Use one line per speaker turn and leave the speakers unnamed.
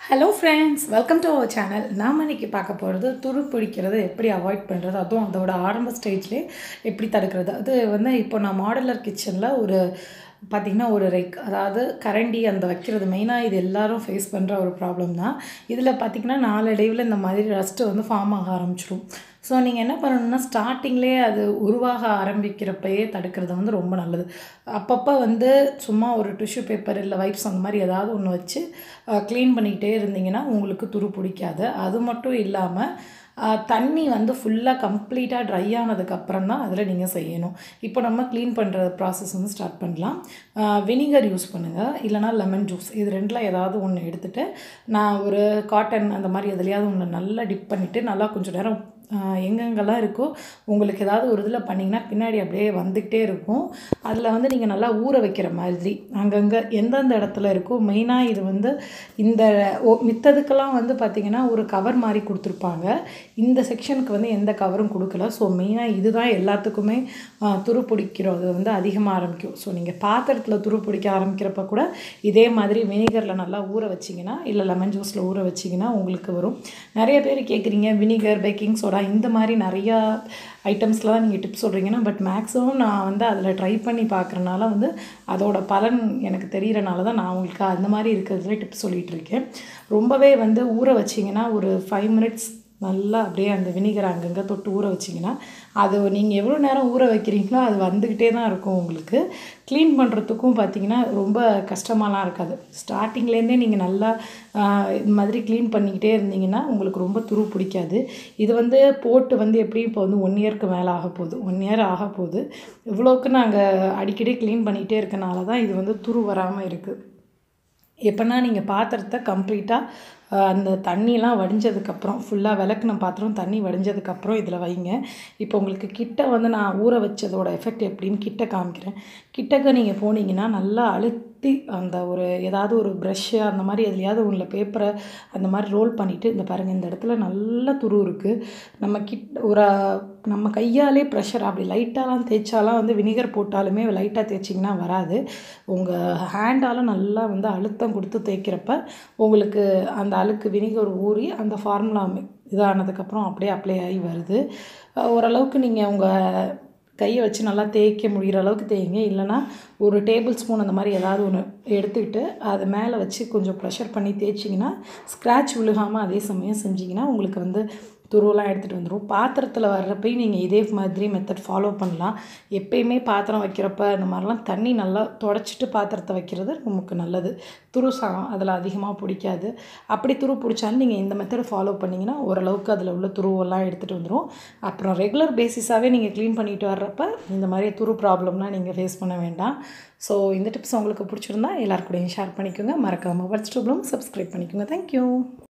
hello friends welcome to our channel நாம் இன்னைக்கு பார்க்க போகிறது துரு பிடிக்கிறது எப்படி அவாய்ட் பண்ணுறது அதுவும் அதோட ஆரம்ப ஸ்டேஜ்லேயே எப்படி தடுக்கிறது அது வந்து இப்போ நான் மாடலர் கிச்சனில் ஒரு பார்த்திங்கன்னா ஒரு ரெக் அதாவது கரண்டி அந்த வைக்கிறது மெயினாக இது எல்லாரும் ஃபேஸ் பண்ணுற ஒரு ப்ராப்ளம் தான் இதில் பார்த்திங்கன்னா நாளடைவில் இந்த மாதிரி ரஸ்ட்டு வந்து ஃபார்ம் ஆக ஆரம்பிச்சிடும் ஸோ நீங்கள் என்ன பண்ணணும்னா ஸ்டார்டிங்லேயே அது உருவாக ஆரம்பிக்கிறப்பயே தடுக்கிறது வந்து ரொம்ப நல்லது அப்பப்போ வந்து சும்மா ஒரு டிஷ்யூ பேப்பர் இல்லை வைப்ஸ் அந்த மாதிரி ஏதாவது ஒன்று வச்சு க்ளீன் பண்ணிக்கிட்டே இருந்தீங்கன்னா உங்களுக்கு துரு பிடிக்காது அது மட்டும் இல்லாமல் தண்ணி வந்து ஃபுல்லாக கம்ப்ளீட்டாக ட்ரை ஆனதுக்கப்புறம் தான் அதில் நீங்கள் செய்யணும் இப்போ நம்ம க்ளீன் பண்ணுற ப்ராசஸ் வந்து ஸ்டார்ட் பண்ணலாம் வினிகர் யூஸ் பண்ணுங்கள் இல்லைனா லெமன் ஜூஸ் இது ரெண்டில் ஏதாவது ஒன்று எடுத்துகிட்டு நான் ஒரு காட்டன் அந்த மாதிரி எதுலையாவது ஒன்று நல்லா டிப் பண்ணிவிட்டு நல்லா கொஞ்சம் நேரம் எங்கெங்கெல்லாம் இருக்கோ உங்களுக்கு ஏதாவது ஒரு இதில் பண்ணிங்கன்னா பின்னாடி அப்படியே வந்துக்கிட்டே இருக்கும் அதில் வந்து நீங்கள் நல்லா ஊற வைக்கிற மாதிரி அங்கங்கே எந்தெந்த இடத்துல இருக்கோ மெயினாக இது வந்து இந்த ஓ மித்ததுக்கெல்லாம் வந்து பார்த்திங்கன்னா ஒரு கவர் மாதிரி கொடுத்துருப்பாங்க இந்த செக்ஷனுக்கு வந்து எந்த கவரும் கொடுக்கல ஸோ மெயினாக இதுதான் எல்லாத்துக்குமே துரு பிடிக்கிறது வந்து அதிகமாக ஆரம்பிக்கும் ஸோ நீங்கள் பாத்திரத்தில் துரு பிடிக்க ஆரம்பிக்கிறப்ப கூட இதே மாதிரி வினிகரில் நல்லா ஊற வச்சிங்கன்னா இல்லை லெமன் ஜூஸில் ஊற வச்சிங்கன்னா உங்களுக்கு வரும் நிறைய பேர் கேட்குறீங்க வினிகர் பேக்கிங் சோடா இந்த மாதிரி நிறையா ஐட்டம்ஸில் தான் நீங்கள் டிப்ஸ் சொல்கிறீங்கன்னா பட் மேக்ஸிமம் நான் வந்து அதில் ட்ரை பண்ணி பார்க்குறனால வந்து அதோட பலன் எனக்கு தெரிகிறனால தான் நான் உங்களுக்கு அந்த மாதிரி இருக்கிறதுல டிப்ஸ் சொல்லிகிட்டு இருக்கேன் ரொம்பவே வந்து ஊற வச்சிங்கன்னா ஒரு ஃபைவ் மினிட்ஸ் நல்லா அப்படியே அந்த வினிகர் அங்கங்கே தொட்டு ஊற வச்சிங்கன்னா அது நீங்கள் எவ்வளோ நேரம் ஊற வைக்கிறீங்களோ அது வந்துக்கிட்டே தான் இருக்கும் உங்களுக்கு க்ளீன் பண்ணுறதுக்கும் பார்த்திங்கன்னா ரொம்ப கஷ்டமாலாம் இருக்காது ஸ்டார்டிங்லேருந்தே நீங்கள் நல்லா இது மாதிரி க்ளீன் பண்ணிக்கிட்டே இருந்தீங்கன்னா உங்களுக்கு ரொம்ப துரு பிடிக்காது இது வந்து போட்டு வந்து எப்படியும் இப்போ வந்து ஒன் இயர்க்கு மேலே ஆக போகுது ஒன் இயர் ஆக போகுது இவ்வளோக்கு நாங்கள் அடிக்கடி க்ளீன் பண்ணிகிட்டே இருக்கனால தான் இது வந்து துரு வராமல் இருக்குது எப்போனா நீங்கள் பாத்திரத்தை கம்ப்ளீட்டாக அந்த தண்ணியெலாம் வடிஞ்சதுக்கப்புறம் ஃபுல்லாக விளக்குன பாத்திரம் தண்ணி வடிஞ்சதுக்கப்புறம் இதில் வைங்க இப்போ உங்களுக்கு கிட்ட வந்து நான் ஊற வச்சதோட எஃபெக்ட் எப்படின்னு கிட்ட காமிக்கிறேன் கிட்டக்க நீங்கள் போனீங்கன்னா நல்லா அழுத்தி அந்த ஒரு ஏதாவது ஒரு ப்ரஷ்ஷு அந்த மாதிரி எதுலையாவது ஒன்றில் பேப்பரை அந்த மாதிரி ரோல் பண்ணிவிட்டு இந்த பாருங்கள் இந்த இடத்துல நல்ல துரு இருக்குது நம்ம கிட் ஒரு நம்ம கையாலே ப்ரெஷர் அப்படி லைட்டாலாம் தேய்ச்சாலாம் வந்து வினிகர் போட்டாலுமே லைட்டாக தேய்ச்சிங்கன்னா வராது உங்கள் ஹேண்டால் நல்லா வந்து அழுத்தம் கொடுத்து தேய்க்கிறப்ப உங்களுக்கு அந்த அழுக்கு வினிகர் ஊறி அந்த ஃபார்முலா இதானதுக்கப்புறம் அப்படியே அப்ளை ஆகி வருது ஓரளவுக்கு நீங்கள் உங்கள் கையை வச்சு நல்லா தேய்க்க முடிகிற அளவுக்கு தேய்ங்க இல்லைனா ஒரு டேபிள் ஸ்பூன் அந்த மாதிரி ஏதாவது ஒன்று எடுத்துக்கிட்டு அது மேலே வச்சு கொஞ்சம் ப்ரெஷர் பண்ணி தேய்ச்சிங்கன்னா ஸ்க்ராட்ச் விழுகாமல் அதே சமயம் செஞ்சிங்கன்னா உங்களுக்கு வந்து துருவெல்லாம் எடுத்துகிட்டு வந்துடும் பாத்திரத்தில் வர்றப்பையும் நீங்கள் இதே மாதிரி மெத்தட் ஃபாலோ பண்ணலாம் எப்பயுமே பாத்திரம் வைக்கிறப்ப இந்த மாதிரிலாம் தண்ணி நல்லா தொடச்சிட்டு பாத்திரத்தை வைக்கிறது நமக்கு நல்லது துரு சா அதில் அதிகமாக பிடிக்காது அப்படி துரு பிடிச்சாலும் நீங்கள் இந்த மெத்தடை ஃபாலோ பண்ணிங்கன்னா ஓரளவுக்கு அதில் உள்ள துருவெல்லாம் எடுத்துகிட்டு வந்துடும் அப்புறம் ரெகுலர் பேசிஸாகவே நீங்கள் க்ளீன் பண்ணிட்டு வர்றப்ப இந்த மாதிரி துரு ப்ராப்ளம்லாம் நீங்கள் ஃபேஸ் பண்ண வேண்டாம் ஸோ இந்த டிப்ஸ் உங்களுக்கு பிடிச்சிருந்தா எல்லாருக்கூடையும் ஷேர் பண்ணிக்கோங்க மறக்காமல் வாட்ஸ் ட்ரூப்லும் சப்ஸ்கிரைப் பண்ணிக்கோங்க தேங்க்யூ